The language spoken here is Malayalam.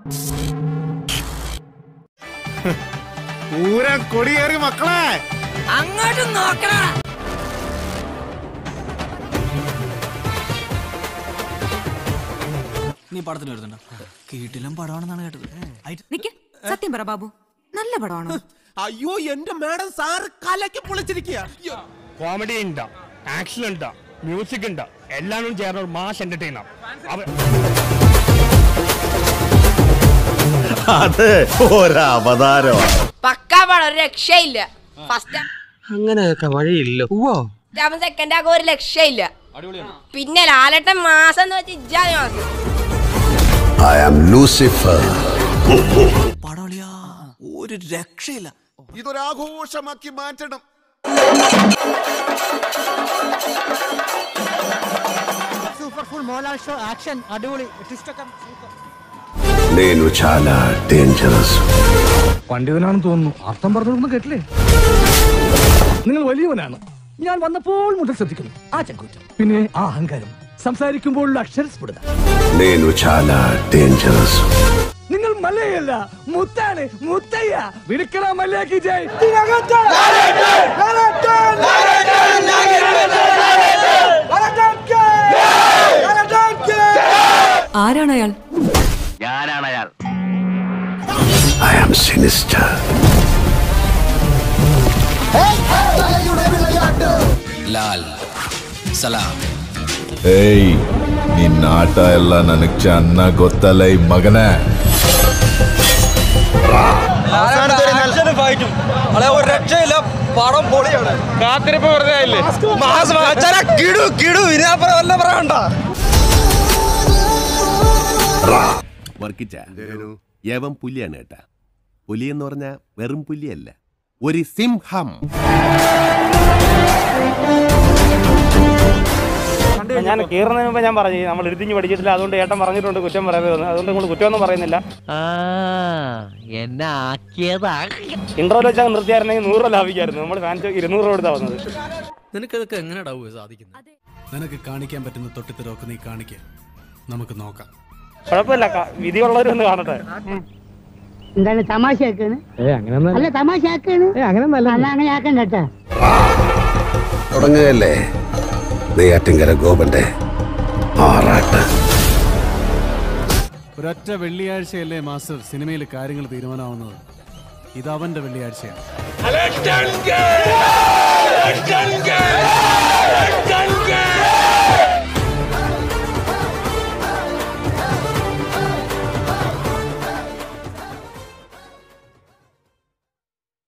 പൂരം കൊടിയേറി മക്കളെ അങ്ങോട്ട് നോക്കണ നീ പടത്തിന് വരുന്നുണ്ടോ കീട്ടിലും പടമാണെന്നാണ് കേട്ടത് ഐ- നിക്ക് സത്യം പറ ബാബു നല്ല പടമാണോ അയ്യോ എന്റെ മാഡം സാറ് കലക്കി പൊളിച്ചിരിക്കുക കോമഡി ഉണ്ട് ആക്ഷൻ ഉണ്ട് മ്യൂസിക് ഉണ്ട് എല്ലാം ചേർന്ന ഒരു മാസ് എന്റർടൈനർ അത് ഒരവതാരമാണ് പക്കാ പടം ഒരു രക്ഷയില്ല ഫസ്റ്റ് അങ്ങനെയൊക്കെ വഴിയില്ലോ ഹാഫ് സെക്കൻഡ് ആകെ ഒരു രക്ഷയില്ല പിന്നെ ലാലട്ടൻ മാസം എന്ന് വെച്ച് ഇജ്ജാതി മാസം ഐ ആം ലൂസിഫർ പടവളിയാ ഒരു രക്ഷയില്ല ഇതൊരാഘോഷമാക്കി മാറ്റണം నేను చాలా డేంజరస్ പണ്ഡിതനാണെന്ന് തോന്നുന്നു അർത്ഥം പറഞ്ഞൊന്നും കേട്ടില്ലേ നിങ്ങൾ വലിയവനാണ് ഞാൻ വന്നപ്പോൾ മുതൽ ശ്രദ്ധിക്കുന്നു ആ ചങ്കൂറ്റം പിന്നെ ആ അഹങ്കാരം സംസാരിക്കുമ്പോൾ അക്ഷരസ്ഫുടത నేను చాలా డేంజరస్ നിങ്ങൾ മല്ലയല്ല മുത്താണ് മുത്തയ്യ വിളിക്കണ മല്ലയാക്കി ജയ് ആരാണ് അയാൾ I am sinister Lal Salaam ಏಯ್ ನಿನ್ನ ಆಟ ಎಲ್ಲ ನನಗ್ ಚೆನ್ನಾಗ್ ಗೊತ್ತಲ್ಲ ಈ ಮಗನೇ ഒരു രക്ഷയില്ല പടം പൊളിയാണ് കാത്തിരിപ്പ് വെറുതെ ആയില്ലേ കിടു കിടു ഇതിനപ്പുറം വല്ല പറയണ്ട വർക്കിച്ച യവൻ പുലിയാണ് കേട്ടാ പുലി എന്ന് പറഞ്ഞ വെറും പുലിയല്ല ഒരു സിംഹം ഞാൻ കീറുന്നതിന് മുമ്പ് ഞാൻ പറഞ്ഞു നമ്മൾ എടുത്തിഞ്ഞ് പഠിച്ചിട്ടില്ല അതുകൊണ്ട് ഏട്ടൻ പറഞ്ഞിട്ടുണ്ട് കുറ്റം പറയുന്നത് അതുകൊണ്ട് നമ്മൾ കുറ്റമൊന്നും പറയുന്നില്ല എന്നെ ആക്കിയതാ ഇൻട്രോയിൽ വെച്ചാൽ നിർത്തിയായിരുന്നെങ്കിൽ നൂറ് രൂപ ലാഭിക്കായിരുന്നു നമ്മൾ ഫാൻസ് ഇരുന്നൂറ് രൂപ എടുത്താ വന്നത് നിനക്കിതൊക്കെ എങ്ങനെയാടാവുക സാധിക്കുന്നത് നിനക്ക് കാണിക്കാൻ പറ്റുന്ന തൊട്ടിത്തരമൊക്കെ നീ കാണിക്കുക നമുക്ക് നോക്കാം കുഴപ്പമില്ല ക- വിധിയുള്ളവരൊന്ന് കാണട്ടെ എന്താണ് തമാശ ആക്കാണ് അല്ല തമാശ ആക്കാണ് അല്ല അങ്ങനെ ആക്കണ്ട കേട്ടാ തുടങ്ങുകയല്ലേ നെയ്യാറ്റിങ്കര ഗോപന്റെ ആറാട്ട് ഒരൊറ്റ വെള്ളിയാഴ്ചയല്ലേ മാസ്റ്റർ സിനിമയിൽ കാര്യങ്ങൾ തീരുമാനമാവുന്നത് ഇത് അവന്റെ വെള്ളിയാഴ്ചയാണ്